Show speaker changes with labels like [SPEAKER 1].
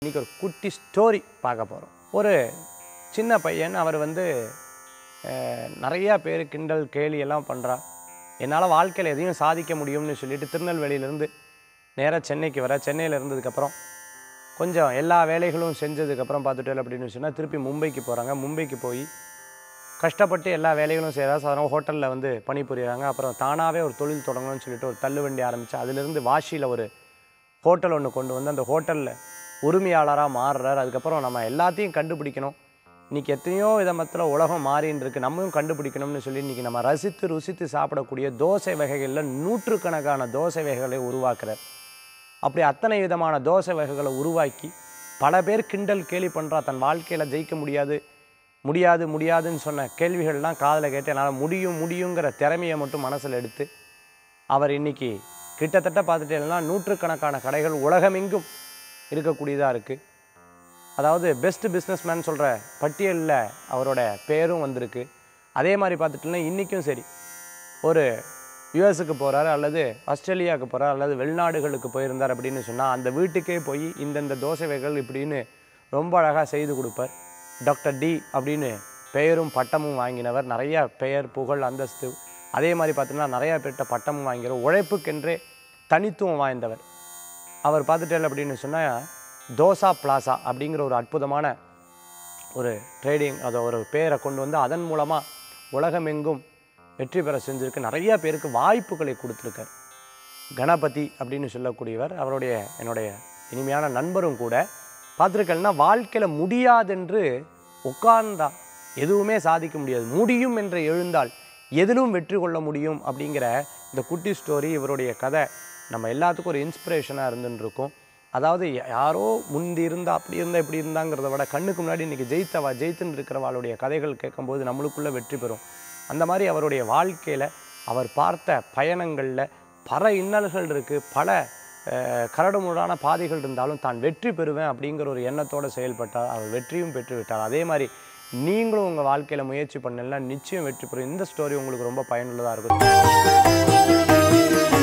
[SPEAKER 1] இன்றைக்கி ஒரு குட்டி ஸ்டோரி பார்க்க போகிறோம் ஒரு சின்ன பையன் அவர் வந்து அஹ், நிறையா பேர் கிண்டல் கேலி எல்லாம் பண்ணுறா என்னால் வாழ்க்கையில் எதையும் சாதிக்க முடியும்னு சொல்லிட்டு திருநெல்வேலியிலேருந்து நேராக சென்னைக்கு வர சென்னையில் இருந்ததுக்கப்புறம் கொஞ்சம் எல்லா வேலைகளும் செஞ்சதுக்கப்புறம் பார்த்துட்டு அப்படின்னு சொன்னால் திருப்பி மும்பைக்கு போகிறாங்க மும்பைக்கு போய் கஷ்டப்பட்டு எல்லா வேலைகளும் செய்கிறா சாதாரண ஹோட்டலில் வந்து பணிபுரியுறாங்க அப்புறம் தானாகவே ஒரு தொழில் தொடங்கணும்னு சொல்லிட்டு ஒரு தள்ளுவண்டி ஆரம்பித்து அதிலிருந்து வாஷியில் ஒரு ஹோட்டல் ஒன்று கொண்டு வந்து அந்த ஹோட்டலில் உரிமையாளராக மாறுறார் அதுக்கப்புறம் நம்ம எல்லாத்தையும் கண்டுபிடிக்கணும் இன்றைக்கி எத்தனையோ விதமத்தில் உலகம் மாறின்னு இருக்கு நம்மளும் கண்டுபிடிக்கணும்னு சொல்லி இன்றைக்கி நம்ம ரசித்து ருசித்து சாப்பிடக்கூடிய தோசை வகைகளில் நூற்றுக்கணக்கான தோசை வகைகளை உருவாக்குறார் அப்படி அத்தனை விதமான தோசை வகைகளை உருவாக்கி பல பேர் கிண்டல் கேலி பண்ணுறா தன் வாழ்க்கையில் ஜெயிக்க முடியாது முடியாது முடியாதுன்னு சொன்ன கேள்விகள்லாம் காதில் கேட்டு என்னால் முடியும் முடியுங்கிற திறமையை மட்டும் மனசில் எடுத்து அவர் இன்னைக்கு கிட்டத்தட்ட பார்த்துட்டீங்கன்னா நூற்றுக்கணக்கான கடைகள் உலகமெங்கும் இருக்கக்கூடியதாக இருக்குது அதாவது பெஸ்ட் பிஸ்னஸ்மேன் சொல்கிற பட்டியலில் அவரோட பேரும் வந்திருக்கு அதே மாதிரி பார்த்துட்டீங்கன்னா இன்றைக்கும் சரி ஒரு யுஎஸுக்கு போகிறார் அல்லது ஆஸ்திரேலியாவுக்கு போகிறார் அல்லது வெளிநாடுகளுக்கு போயிருந்தார் அப்படின்னு சொன்னால் அந்த வீட்டுக்கே போய் இந்தந்த தோசை வகைகள் இப்படின்னு ரொம்ப அழகாக செய்து கொடுப்பார் டாக்டர் டி அப்படின்னு பெயரும் பட்டமும் வாங்கினவர் நிறைய பெயர் புகழ் அந்தஸ்து அதே மாதிரி பார்த்தீங்கன்னா நிறையா பேர்கிட்ட பட்டமும் வாங்கிற உழைப்புக்கென்றே தனித்துவம் வாய்ந்தவர் அவர் பார்த்துட்டேன் அப்படின்னு சொன்னால் தோசா பிளாசா அப்படிங்கிற ஒரு அற்புதமான ஒரு ட்ரேடிங் அதை ஒரு பேரை கொண்டு வந்து அதன் மூலமாக உலகமெங்கும் வெற்றி பெற செஞ்சுருக்கு நிறைய பேருக்கு வாய்ப்புகளை கொடுத்துருக்கார் கணபதி அப்படின்னு சொல்லக்கூடியவர் அவருடைய என்னுடைய இனிமையான நண்பரும் கூட பார்த்துருக்கேன்னா வாழ்க்கையில் முடியாதென்று உட்கார்ந்தா எதுவுமே சாதிக்க முடியாது முடியும் என்று எழுந்தால் எதிலும் வெற்றி கொள்ள முடியும் அப்படிங்கிற இந்த குட்டி ஸ்டோரி இவருடைய கதை நம்ம எல்லாத்துக்கும் ஒரு இன்ஸ்பிரேஷனாக இருந்துன்னு இருக்கும் அதாவது யா- யாரோ முந்தி இருந்தா அப்படி இருந்தா இப்படி இருந்தாங்கிறத விட கண்ணுக்கு முன்னாடி இன்றைக்கி ஜெயித்தவா ஜெயித்துன்னு இருக்கிறவாளுடைய கதைகள் கேட்கும்போது நம்மளுக்குள்ளே வெற்றி பெறும் அந்த மாதிரி அவருடைய வாழ்க்கையில் அவர் பார்த்த பயணங்களில் பல இன்னல்கள் இருக்குது பல அஹ், கரடுமுரடான பாதைகள் இருந்தாலும் தான் வெற்றி பெறுவேன் அப்படிங்கிற ஒரு எண்ணத்தோடு செயல்பட்டார் அவர் வெற்றியும் பெற்று விட்டார் அதே மாதிரி நீங்களும் உங்கள் வாழ்க்கையில் முயற்சி பண்ணலாம் நிச்சயம் வெற்றி பெறும் இந்த ஸ்டோரி உங்களுக்கு ரொம்ப பயனுள்ளதாக இருக்கும்